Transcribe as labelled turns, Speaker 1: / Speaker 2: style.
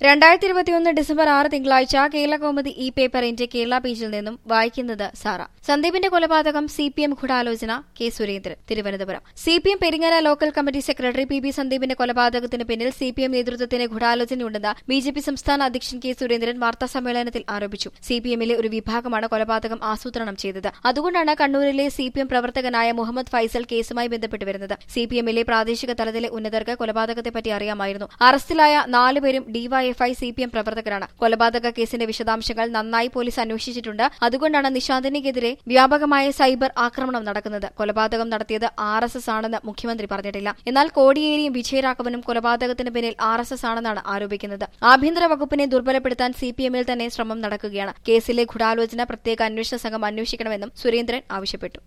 Speaker 1: രണ്ടായിരത്തി ഇരുപത്തിയൊന്ന് ഡിസംബർ ആറ് തിങ്കളാഴ്ച കേരള കൗമുദി ഇ പേപ്പറിന്റെ കേരള പേജിൽ നിന്നും വായിക്കുന്നത് സാറ സന്ദീപിന്റെ കൊലപാതകം സി പി എം ഗൂഢാലോചന K Surendran Thiruvananthapuram C P M Peringara local committee secretary P B സന്ദീപിന്റെ കൊലപാതകത്തിന് പിന്നിൽ സി പി എം നേതൃത്വത്തിന് ഗൂഢാലോചനയുണ്ടെന്ന് ബി ജെ പി സംസ്ഥാന അധ്യക്ഷൻ കെ സുരേന്ദ്രൻ വാർത്താസമ്മേളനത്തിൽ ആരോപിച്ചു സി പി എമ്മിലെ ഒരു വിഭാഗമാണ് കൊലപാതകം ആസൂത്രണം ചെയ്തത് അതുകൊണ്ടാണ് കണ്ണൂരിലെ സി പി എം പ്രവർത്തകനായ മുഹമ്മദ് ഫൈസൽ കേസുമായി ബന്ധപ്പെട്ട് വരുന്നത് സി പി എമ്മിലെ പ്രാദേശിക തലത്തിലെ ഉന്നതർക്ക് കൊലപാതകത്തെപ്പറ്റി അറിയാമായിരുന്നു അറസ്റ്റിലായ നാലുപേരും ഡിവൈഎഫ്ഐ സി പി എം പ്രവർത്തകരാണ് കൊലപാതക കേസിന്റെ വിശദാംശങ്ങൾ നന്നായി പോലീസ് അന്വേഷിച്ചിട്ടുണ്ട് അതുകൊണ്ടാണ് നിശാന്തിനെതിരെ വ്യാപകമായ സൈബർ ആക്രമണം നടക്കുന്നത് കൊലപാതകം നടത്തിയത് ആർ എസ് എസ് ആണെന്ന് മുഖ്യമന്ത്രി പറഞ്ഞിട്ടില്ല എന്നാൽ കോടിയേരിയും വിജയരാഘവനും കൊലപാതകത്തിന് പിന്നിൽ ആർ എസ് എസ് ആണെന്നാണ് ആരോപിക്കുന്നത് ആഭ്യന്തര വകുപ്പിനെ ദുർബലപ്പെടുത്താൻ സി പി എമ്മിൽ തന്നെ ശ്രമം നടക്കുകയാണ് കേസിലെ ഗൂഢാലോചന പ്രത്യേക അന്വേഷണ സംഘം അന്വേഷിക്കണമെന്നും സുരേന്ദ്രൻ ആവശ്യപ്പെട്ടു